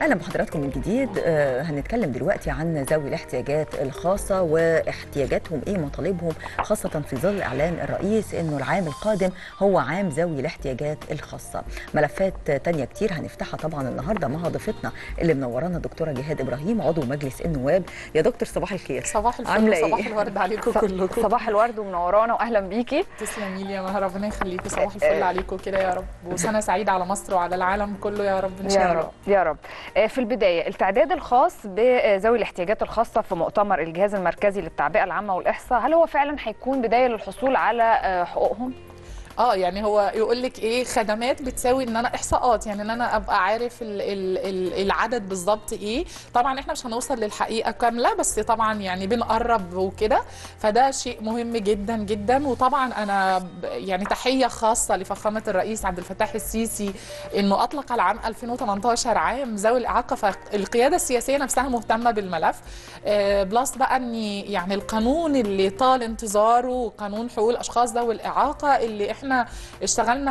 اهلا بحضراتكم من جديد آه، هنتكلم دلوقتي عن ذوي الاحتياجات الخاصه واحتياجاتهم ايه مطالبهم خاصه في ظل اعلان الرئيس انه العام القادم هو عام ذوي الاحتياجات الخاصه ملفات تانية كتير هنفتحها طبعا النهارده مع ضيفتنا اللي منورانا الدكتوره جهاد ابراهيم عضو مجلس النواب يا دكتور صباح الخير صباح عاملة الفل إيه؟ صباح الورد عليكم كلكم صباح الورد ومنورانا واهلا بيكي تسلمي لي يا مها ربنا يخليكي صباح الفل عليكم كده يا رب وسنه سعيده على مصر وعلى العالم كله يا رب ان شاء يا الله رب يا رب آه، في البدايه التعداد الخاص بذوي الاحتياجات الخاصه في مؤتمر الجهاز المركزي للتعبئه العامه والاحصاء هل هو فعلا هيكون بدايه للحصول على آه، حقوقهم اه يعني هو يقول لك ايه خدمات بتساوي ان انا احصاءات يعني ان انا ابقى عارف ال ال ال العدد بالظبط ايه طبعا احنا مش هنوصل للحقيقه كامله بس طبعا يعني بنقرب وكده فده شيء مهم جدا جدا وطبعا انا ب- يعني تحيه خاصه لفخامه الرئيس عبد الفتاح السيسي انه اطلق العام 2018 عام ذوي الاعاقه فالقياده السياسيه نفسها مهتمه بالملف آه، بلس بقى ان يعني القانون اللي طال انتظاره قانون حقوق الاشخاص ذوي الاعاقه اللي احنا اشتغلنا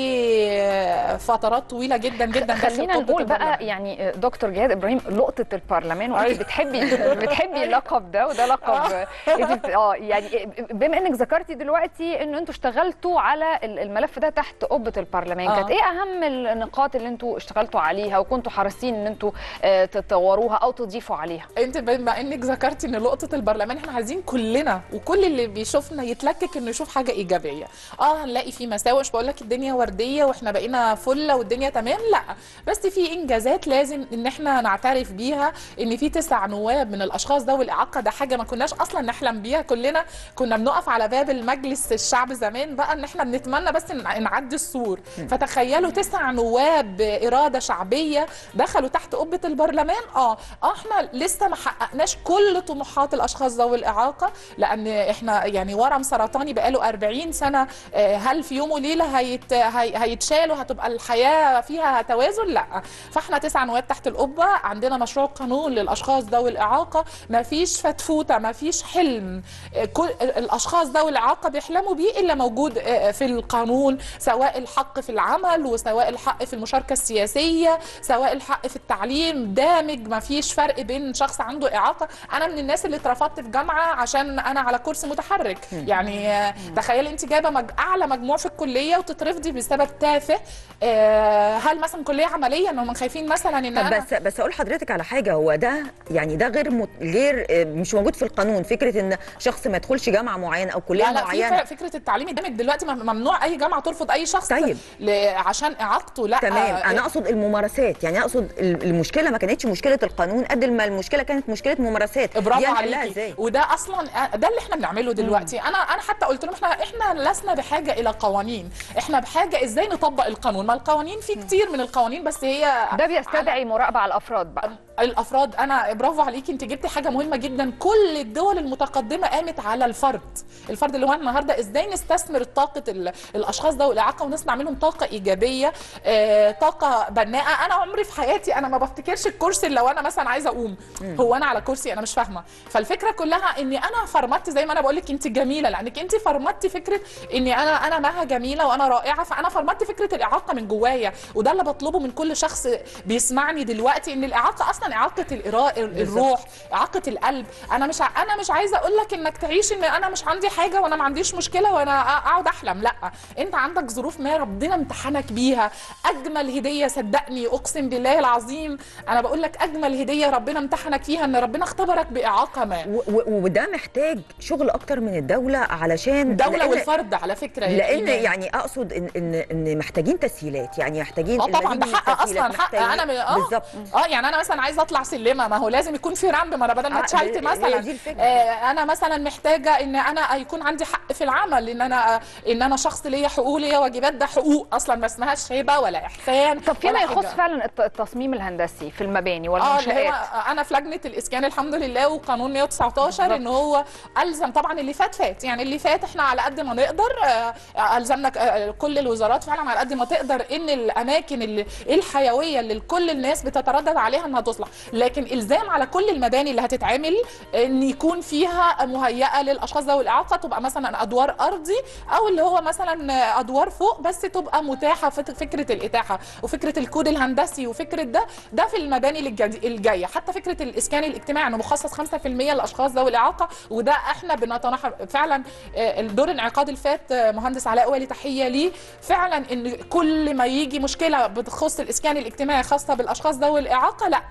عليه فترات طويله جدا جدا داخل خلينا قبة نقول بقى البرلمان. يعني آه، دكتور جهاد ابراهيم لقطه البرلمان وانت أيوة. بتحبي بتحبي اللقب ده وده لقب آه، انت بت- اه يعني بما انك ذكرتي دلوقتي ان انتوا اشتغلتوا على ال- الملف ده تحت قبه البرلمان آه. كانت ايه اهم النقاط اللي انتوا اشتغلتوا عليها وكنتوا حريصين ان انتوا آه، تطوروها او تضيفوا عليها انت بما انك ذكرتي ان لقطه البرلمان احنا عايزين كلنا وكل اللي بيشوفنا يتلكك انه يشوف حاجه ايجابيه اه هنلاقي في مساوئ مش بقول لك الدنيا ورديه واحنا بقينا فله والدنيا تمام لا بس في انجازات لازم ان احنا نعترف بيها ان في تسع نواب من الاشخاص ذوي الاعاقه ده حاجه ما كناش اصلا نحلم بيها كلنا كنا بنقف على باب المجلس الشعب زمان بقى ان احنا بنتمنى بس ان نعدي السور فتخيلوا تسع نواب باراده شعبيه دخلوا تحت قبه البرلمان اه اه احنا لسه ما حققناش كل طموحات الاشخاص ذوي الاعاقه لان احنا يعني ورم سرطاني بقاله 40 سنه آه، هل في يوم وليله هيت هي هيتشال وهتبقى الحياه فيها توازن لا فاحنا تسع نواب تحت القبه عندنا مشروع قانون للاشخاص ذوي الاعاقه ما فيش فتفوته ما فيش حلم آه، كل الاشخاص ذوي الاعاقه بيحلموا بيه الا موجود آه، في القانون سواء الحق في العمل وسواء الحق في المشاركه السياسيه سواء الحق في التعليم دامج ما فيش فرق بين شخص عنده اعاقه انا من الناس اللي اترفضت في جامعه عشان انا على كرسي متحرك يعني آه، تخيلي انت جايبه مج... اعلى مجموع في الكليه وتترفضي بسبب تافه آه، هل مثلا كليه عمليه انهم خايفين مثلا ان طب انا بس بس اقول لحضرتك على حاجه هو ده يعني ده غير مت... غير آه، مش موجود في القانون فكره ان شخص ما يدخلش جامعه معينه او كليه لا لا في معينه فر- فكره التعليم الدامج دلوقتي مم- ممنوع اي جامعه ترفض اي شخص طيب. ل... عشان اعاقته لا تمام آه، انا اقصد الممارسات يعني اقصد ال- المشكله ما كانتش مشكله القانون قد ما المشكله كانت مشكله ممارسات دي برافو هنحلها عليكي ازاي وده اصلا ده اللي احنا بنعمله دلوقتي انا انا حتى قلت لهم احنا احنا لسنا بحاجه الى قوانين احنا بحاجه ازاي نطبق القانون ما القوانين في كتير من القوانين بس هي ده بيستدعي مراقبه على الافراد بقى الافراد انا برافو عليكي انت جبتي حاجه مهمه جدا كل الدول المتقدمه قامت على الفرد الفرد اللي هو النهارده ازاي نستثمر طاقه ال- الاشخاص ذوي الاعاقه ونصنع منهم طاقه ايجابيه آه، طاقه بناءه انا عمري في حياتي انا ما بفتكرش الكرسي اللي لو انا مثلا عايزه اقوم هو انا على كرسي انا مش فاهمه فالفكره كلها اني انا فرمت زي ما انا بقول لك انت جميله لانك انت فرمتي فكره اني انا انا مها جميله وانا رائعه فانا فرمتي فكره الاعاقه من جوايا وده اللي بطلبه من كل شخص بيسمعني دلوقتي ان الاعاقه اصلا اعاقه الإراء الروح اعاقه القلب انا مش ع- انا مش عايزه اقول لك انك تعيش ان انا مش عندي حاجه وانا ما عنديش مشكله وانا أ- اقعد احلم لا انت عندك ظروف ما ربنا امتحنك بيها اجمل هديه صدقني اقسم بالله العظيم انا بقول لك اجمل هديه ربنا امتحنك فيها ان ربنا اختبرك باعاقه ما و- و- وده محتاج شغل اكتر من الدوله علشان الدوله لأن- والفرد على فكره يا لان إيمان. يعني اقصد ان ان ان محتاجين تسهيلات يعني محتاجين اه طبعا المزيد ده من حق التسهيلات، اصلا حق محتاجين- انا ب... اه بالظبط اه يعني انا مثلا عايزه اطلع سلمه ما هو لازم يكون في رمب ما انا بدل ما آه، اتشلت هي- مثلا هي دي الفكرة. آه انا مثلا محتاجه ان انا يكون عندي حق في العمل ان انا ان انا شخص ليا حقوق ليا واجبات ده حقوق اصلا ما اسمهاش هبه ولا احسان طب فيما ولا يخص حاجة. فعلا الت- التصميم الهندسي في المباني اه اللي والمنشآت هو انا في لجنه الاسكان الحمد لله وقانون 119 ان هو الزم طبعا اللي فات فات يعني اللي فات احنا على قد ما نقدر آه، الزمنا ك- آه، كل الوزارات فعلا على قد ما تقدر ان الاماكن اللي الحيويه اللي كل الناس بتتردد عليها انها تصلح لكن الزام على كل المباني اللي هتتعمل ان يكون فيها مهيئه للاشخاص ذوي الاعاقه تبقى مثلا ادوار ارضي او اللي هو مثلا ادوار فوق بس تبقى متاحه فت- فكره الاتاحه وفكره الكود الهندسي وفكره ده ده في المباني الجدي- الجايه حتى فكره الاسكان الاجتماعي انه مخصص 5% للاشخاص ذوي الاعاقه وده احنا بنتنحى فعلا آه، الدور انعقاد الفات آه، مهندس علاء ولي تحيه ليه فعلا ان كل ما يجي مشكله بتخص الاسكان الاجتماعي خاصه بالاشخاص ذوي الاعاقه لا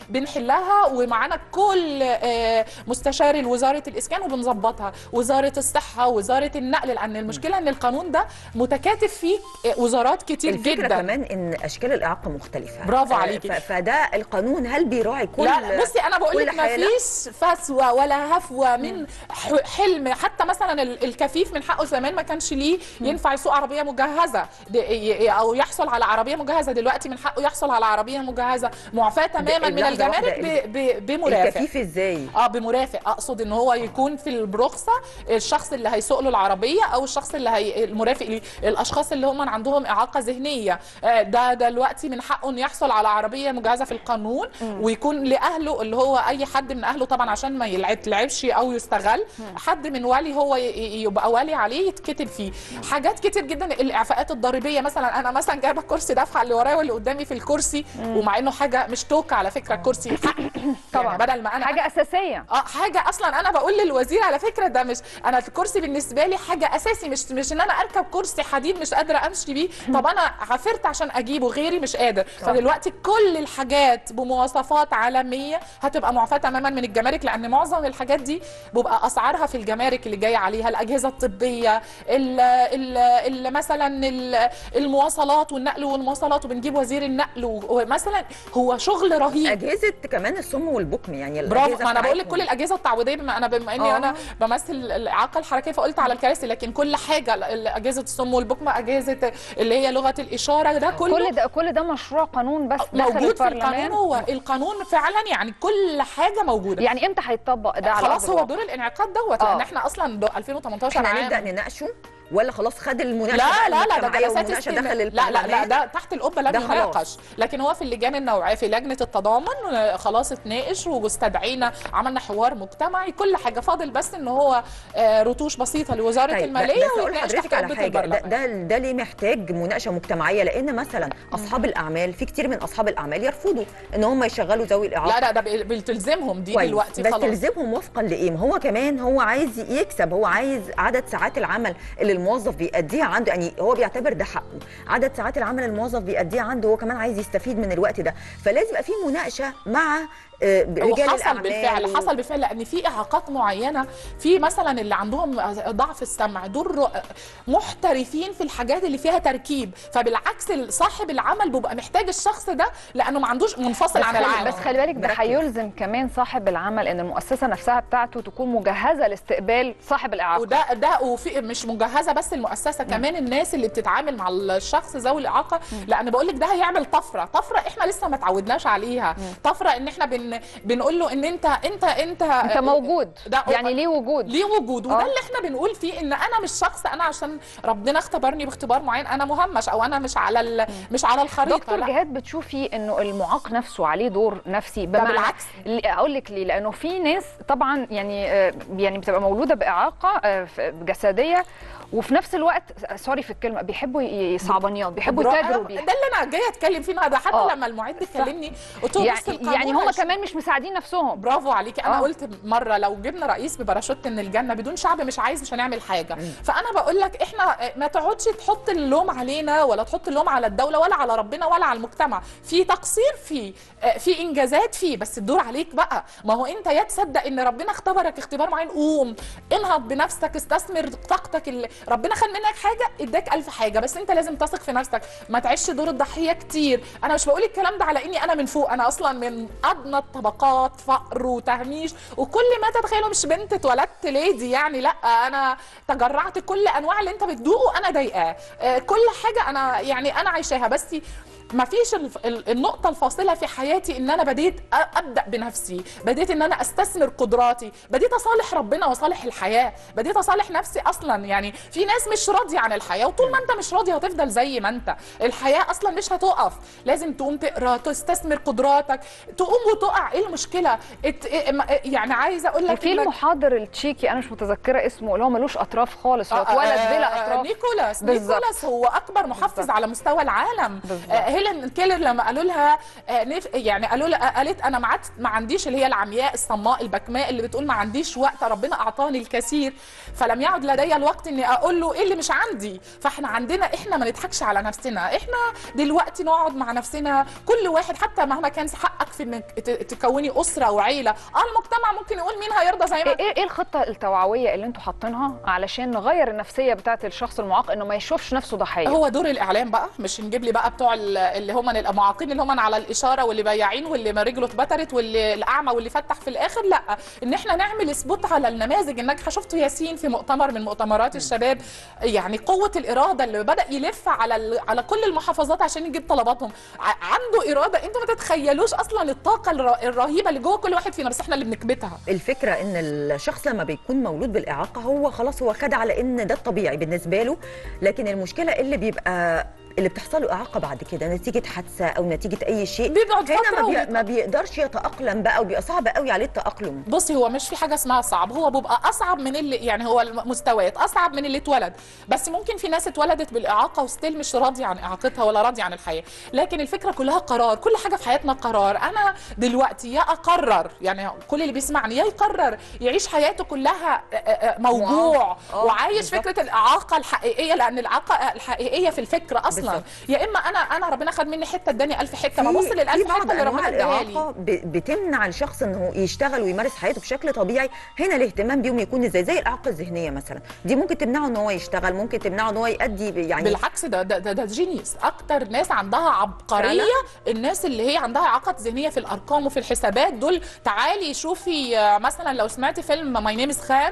بنحلها ومعانا كل آه، مستشاري لوزاره الاسكان وبنظبطها وزاره الصحه وزاره النقل لان المشكله ان القانون ده متكاتف فيه آه، وزارات كتير الفكره جدا كمان ان اشكال الاعاقه مختلفه برافو آه، عليكي. ف- فده القانون هل بيراعي كل لا بصي انا بقول كل لك ما حالة؟ فيش فسوه ولا هفوه من ح- حلم حتى مثلا ال- الكفيف من حقه زمان ما كانش ليه ينفع يسوق عربيه مجهزه د- ي- او يحصل على عربيه مجهزه دلوقتي من حقه يحصل على عربيه مجهزه معفاه تماما من لحظة الجمارك واحدة، ب- ب- بمرافق الكفيف ازاي اه بمرافق اقصد ان هو يكون في الرخصه الشخص اللي هيسوق له العربيه او الشخص اللي هي المرافق ليه الاشخاص اللي هم عندهم اعاقه ذهنيه آه ده دلوقتي من حقه انه يحصل على عربيه مجهزه في القانون ويكون لاهله اللي هو اي حد من اهله طبعا عشان ما يلعبش او يستغل حد من ولي هو ي- ي- يبقى ولي عليه يتكتب فيه حاجات كتير جدا الاعفاءات الضريبيه مثلا انا مثلا جايبه كرسي دفعه اللي ورايا واللي قدامي في الكرسي ومع انه حاجه مش توكه على فكره الكرسي حق طبعا. يعني بدل ما انا حاجه اساسيه اه حاجه اصلا انا بقول للوزير على فكره ده مش انا الكرسي بالنسبه لي حاجه اساسي مش مش ان انا اركب كرسي حديد مش قادره امشي بيه طب انا عافرت عشان اجيبه غيري مش قادر فدلوقتي كل الحاجات بمواصفات عالميه هتبقى معفاه تماما من الجمارك لان معظم الحاجات دي بيبقى اسعارها في الجمارك اللي جايه عليها الاجهزه الطبيه ال ال ال مثلا ال- المواصلات والنقل والمواصلات وبنجيب وزير النقل و- ومثلا هو شغل رهيب اجهزه كمان الصم والبكم يعني برافو الأجهزة ما انا بقول لك بتاعتهم. كل الاجهزه التعويضيه بما انا بما اني آه. انا بمثل الاعاقه الحركيه فقلت على الكراسي لكن كل حاجه ال- ال- اجهزه الصم والبكم اجهزه اللي هي لغه الاشاره ده كله كل ده كل ده مشروع قانون بس داخل موجود في البرلمان القانون هو القانون فعلا يعني كل حاجه موجوده يعني امتى هيتطبق ده على خلاص أرض هو الواقع؟ دور الانعقاد دوت آه. لان احنا اصلا دو- 2018 احنا عام نبدا نناقشه ولا خلاص خد المناقشه لا بقى لا لا ده المجتمعية جلسات والمناقشة استماع دخل لا لا لا البرلمان؟ ده تحت القبه لم ده خلاص. يناقش لكن هو في اللجان النوعيه في لجنه التضامن آه، خلاص اتناقش واستدعينا عملنا حوار مجتمعي كل حاجه فاضل بس ان هو آه، رتوش بسيطه لوزاره طيب الماليه بس اقول ويتناقش لحضرتك تحت على قبه حاجه ده, البرلمان ده ده ليه محتاج مناقشه مجتمعيه لان مثلا اصحاب الاعمال في كتير من اصحاب الاعمال يرفضوا ان هم يشغلوا ذوي الاعاقه لا لا ده بي- بتلزمهم دي كويس دلوقتي بس خلاص تلزمهم وفقا لايه؟ ما هو كمان هو عايز يكسب هو عايز عدد ساعات العمل اللي الموظف بيأديها عنده يعني هو بيعتبر ده حقه عدد ساعات العمل الموظف بيأديها عنده هو كمان عايز يستفيد من الوقت ده فلازم يبقى في مناقشه مع آه، رجال وحصل الاعمال بالفعل و- حصل بالفعل لان في اعاقات معينه في مثلا اللي عندهم ضعف السمع دول محترفين في الحاجات اللي فيها تركيب فبالعكس صاحب العمل بيبقى محتاج الشخص ده لانه ما عندوش منفصل بس عن خلي, العالم بس خلي بالك ده مركز. هيلزم كمان صاحب العمل ان المؤسسه نفسها بتاعته تكون مجهزه لاستقبال صاحب الاعاقه وده ده وفي مش مجهزه بس المؤسسه كمان الناس اللي بتتعامل مع الشخص ذوي الاعاقه لان بقول لك ده هيعمل طفره طفره احنا لسه ما تعودناش عليها طفره ان احنا بن بنقول له ان انت انت انت انت موجود ده- يعني ليه وجود ليه وجود وده آه. اللي احنا بنقول فيه ان انا مش شخص انا عشان ربنا اختبرني باختبار معين انا مهمش او انا مش على ال- مش على الخريطه دكتور لا جهاد بتشوفي انه المعاق نفسه عليه دور نفسي ده بمعنى بالعكس. ل- اقول لك ليه لانه في ناس طبعا يعني آه، يعني بتبقى مولوده باعاقه آه، ف- جسديه وفي نفس الوقت سوري في الكلمه بيحبوا ي- صعبانيات بيحبوا برا- يتاجروا ده بيها اللي انا جايه اتكلم فيه النهارده حتى آه. لما المعد كلمني قلت له بص يعني القانون يعني هم هيش- كمان مش مساعدين نفسهم برافو عليكي انا آه. قلت مره لو جبنا رئيس بباراشوت من الجنه بدون شعب مش عايز مش هنعمل حاجه فانا بقول لك احنا ما تقعدش تحط اللوم علينا ولا تحط اللوم على الدوله ولا على ربنا ولا على المجتمع في تقصير فيه آه، في انجازات فيه بس الدور عليك بقى ما هو انت يا تصدق ان ربنا اختبرك اختبار معين قوم انهض بنفسك استثمر طاقتك اللي ربنا خد منك حاجه اداك الف حاجه بس انت لازم تثق في نفسك ما تعيش دور الضحيه كتير انا مش بقول الكلام ده على اني انا من فوق انا اصلا من ادنى الطبقات فقر وتهميش وكل ما تتخيله مش بنت اتولدت ليدي يعني لا انا تجرعت كل انواع اللي انت بتدوقه انا ضايقاه آه، كل حاجه انا يعني انا عايشاها بس ما فيش الف- ال- النقطة الفاصلة في حياتي ان انا بديت أ- ابدا بنفسي، بديت ان انا استثمر قدراتي، بديت اصالح ربنا واصالح الحياة، بديت اصالح نفسي اصلا يعني في ناس مش راضية عن الحياة وطول ما انت مش راضي هتفضل زي ما انت، الحياة اصلا مش هتقف، لازم تقوم تقرا، تستثمر قدراتك، تقوم وتقع، ايه المشكلة؟ ات... إيه- ما- يعني عايزة اقول لك في إنك- المحاضر التشيكي انا مش متذكره اسمه اللي هو ملوش اطراف خالص هو آه، اتولد آه، بلا آه، اطراف نيكولاس بالظبط. نيكولاس هو اكبر محفز بالظبط. على مستوى العالم بالظبط. آه، هيلين كيلر لما قالوا لها آه، نف- يعني قالوا لها قالت انا ما عدت ما عنديش اللي هي العمياء الصماء البكماء اللي بتقول ما عنديش وقت ربنا اعطاني الكثير فلم يعد لدي الوقت اني اقول له ايه اللي مش عندي فاحنا عندنا احنا ما نضحكش على نفسنا احنا دلوقتي نقعد مع نفسنا كل واحد حتى مهما كان حقك في انك ت- تكوني اسره وعيله اه المجتمع ممكن يقول مين هيرضى زي ما ايه ايه إيه الخطه التوعويه اللي انتوا حاطينها علشان نغير النفسيه بتاعه الشخص المعاق انه ما يشوفش نفسه ضحيه هو دور الاعلام بقى مش نجيب لي بقى بتوع ال- اللي هم المعاقين اللي هم على الاشاره واللي بياعين واللي ما رجله اتبترت واللي الاعمى واللي فتح في الاخر لا ان احنا نعمل سبوت على النماذج الناجحه شفت ياسين في مؤتمر من مؤتمرات الشباب يعني قوه الاراده اللي بدا يلف على ال- على كل المحافظات عشان يجيب طلباتهم ع- عنده اراده انتوا ما تتخيلوش اصلا الطاقه الر- الرهيبه اللي جوه كل واحد فينا بس احنا اللي بنكبتها الفكرة ان الشخص لما بيكون مولود بالإعاقة هو خلاص هو خد على ان ده الطبيعي بالنسبة له لكن المشكلة اللي بيبقى اللي بتحصل له إعاقة بعد كده نتيجة حادثة أو نتيجة أي شيء بيقعد هنا فترة ما, بي... ويت- ما بيقدرش يتأقلم بقى وبيبقى صعب قوي عليه التأقلم بصي هو مش في حاجه اسمها صعب هو بيبقى اصعب من اللي يعني هو المستويات اصعب من اللي اتولد بس ممكن في ناس اتولدت بالاعاقه وستيل مش راضيه عن اعاقتها ولا راضيه عن الحياه لكن الفكره كلها قرار كل حاجه في حياتنا قرار انا دلوقتي يا اقرر يعني كل اللي بيسمعني يا يقرر يعيش حياته كلها آه، آه، موجوع آه، وعايش بالظبط. فكره الاعاقه الحقيقيه لان الاعاقه الحقيقيه في الفكر اصلا بالظبط. يا اما انا انا ربنا خد مني حته اداني ألف حته ما ابص في للألف بعض حته اللي انواع ربنا اداها لي الاعاقه ب- بتمنع الشخص انه يشتغل ويمارس حياته بشكل طبيعي هنا الاهتمام بيهم يكون ازاي زي الاعاقه الذهنيه مثلا دي ممكن تمنعه ان هو يشتغل ممكن تمنعه ان هو يؤدي ب- يعني بالعكس ده ده ده, ده جينيس اكتر ناس عندها عبقريه فعلا؟ الناس اللي هي عندها اعاقه ذهنيه في الارقام وفي الحسابات دول تعالي شوفي آه، مثلا لو سمعتي فيلم ماي نيم از خان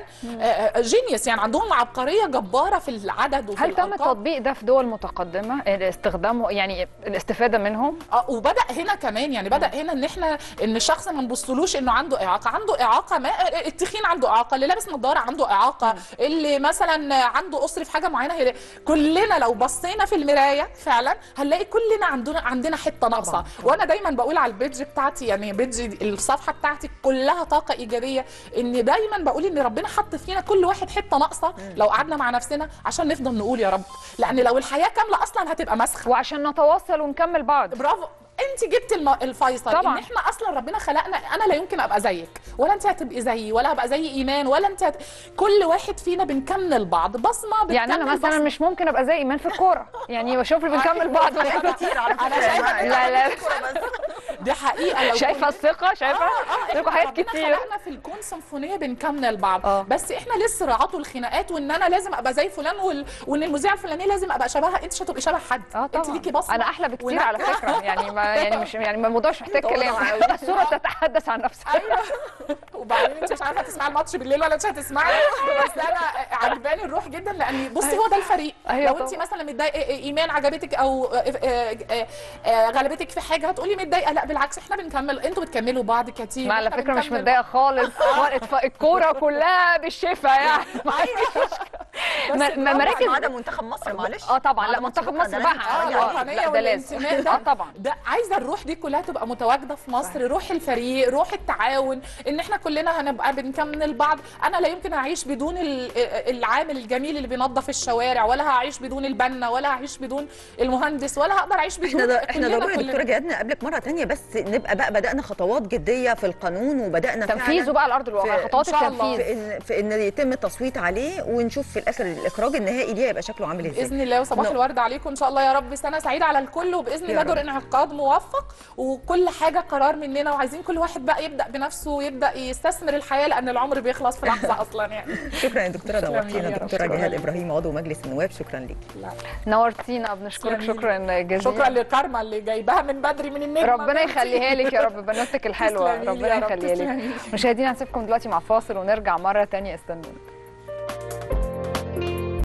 جينيس يعني عندهم عبقريه جباره في العدد وفي هل تم الأرقام. تطبيق ده في دول متقدمه استخدامه يعني الاستفاده منهم اه وبدا هنا كمان يعني بدا هنا ان احنا ان الشخص ما نبصلوش انه عنده اعاقه عنده اعاقه ما التخين عنده اعاقه اللي لابس نظاره عنده اعاقه اللي مثلا عنده قصر في حاجه معينه هي كلنا لو بصينا في المرايه فعلا هنلاقي كلنا عندنا عندنا حته ناقصه طبعاً. وانا دايما بقول على البيدج بتاعتي يعني بيدج الصفحه بتاعتي كلها طاقه ايجابيه ان دايما بقول ان ربنا حط فينا كل واحد حته ناقصه لو قعدنا مع نفسنا عشان نفضل نقول يا رب لان لو الحياه كامله اصلا هتبقى مسخه وعشان نتواصل ونكمل بعض برافو انت جبت الم... الفيصل طبعاً. ان احنا اصلا ربنا خلقنا انا لا يمكن ابقى زيك ولا انت هتبقي زيي ولا هبقى زي ايمان ولا انت هت... كل واحد فينا بنكمل بعض بصمه بتكمل يعني انا مثلا بصمة. مش ممكن ابقى زي ايمان في الكوره يعني بشوف اللي بنكمل بعض كتير على أنا فكره شايفة يعني لا، لا. دي حقيقه لو شايفه الثقه شايفه اه لكم احنا حاجات ربنا كتير خلقنا في الكون سيمفونيه بنكمل بعض آه. بس احنا ليه الصراعات والخناقات وان انا لازم ابقى زي فلان وال... وان المذيعه الفلانيه لازم ابقى شبهها انت مش هتبقي شبه حد اه انت طبعا ليكي بصمه انا احلى بكتير على ونكهة. فكره يعني ما يعني مش يعني الموضوع مش محتاج متواضعة كلام أوي. الصوره تتحدث عن نفسها ايوه وبعدين انت مش عارفه تسمعي الماتش بالليل ولا مش هتسمعي بس انا عجباني الروح جدا لان بصي هو ده الفريق أيوة لو انت طبعا. مثلا متضايقه ايمان عجبتك او آه، آه، آه، آه، غلبتك في حاجه هتقولي متضايقه لا بالعكس احنا بنكمل انتوا بتكملوا بعض كتير ما على إحنا فكره مش بنكمل متضايقه خالص خالص. الكوره كلها بالشفا يعني ما- ما- مراكز ما عدا منتخب مصر معلش اه طبعا ما لا عدا منتخب ماتش مصر بكرة، بقى ده اه لازم آه، الوطنيه لا، ده لازم والانتماء ده اه طبعا ده عايزه الروح دي كلها تبقى متواجده في مصر روح الفريق روح التعاون ان احنا كلنا هنبقى بنكمل بعض انا لا يمكن اعيش بدون ال- العامل الجميل اللي بينظف الشوارع ولا هعيش بدون البنا ولا هعيش بدون المهندس ولا هقدر اعيش بدون احنا ده احنا كلنا- ضروري يا كلنا. دكتوره جهاد نقابلك مره تانية بس نبقى بقى بدانا خطوات جديه في القانون وبدانا تنفيذه فعلاً بقى على ارض الواقع في- خطوات إن شاء الله. التنفيذ في ان في ان يتم التصويت عليه ونشوف في الاخر الاخراج النهائي ليه هيبقى شكله عامل ازاي باذن الله وصباح نو. الورد عليكم ان شاء الله يا رب سنه سعيده على الكل وباذن يا الله دور رب. انعقاد موفق وكل حاجه قرار مننا وعايزين كل واحد بقى يبدا بنفسه ويبدا يستثمر الحياه لان العمر بيخلص في لحظه اصلا يعني شكرا يا دكتوره تسلمي نورتينا يا رب. دكتوره شكراً جهاد لك. ابراهيم عضو مجلس النواب شكرا ليكي نورتينا بنشكرك تسلمي لي. شكرا جزيلا شكرا لكارما اللي جايباها من بدري من النجمه ربنا يخليها لك يا رب بنوتك الحلوه تسلمي لي ربنا يا رب، يخليها تسلمي لك لي. مشاهدينا هنسيبكم دلوقتي مع فاصل ونرجع مره تانية استنونا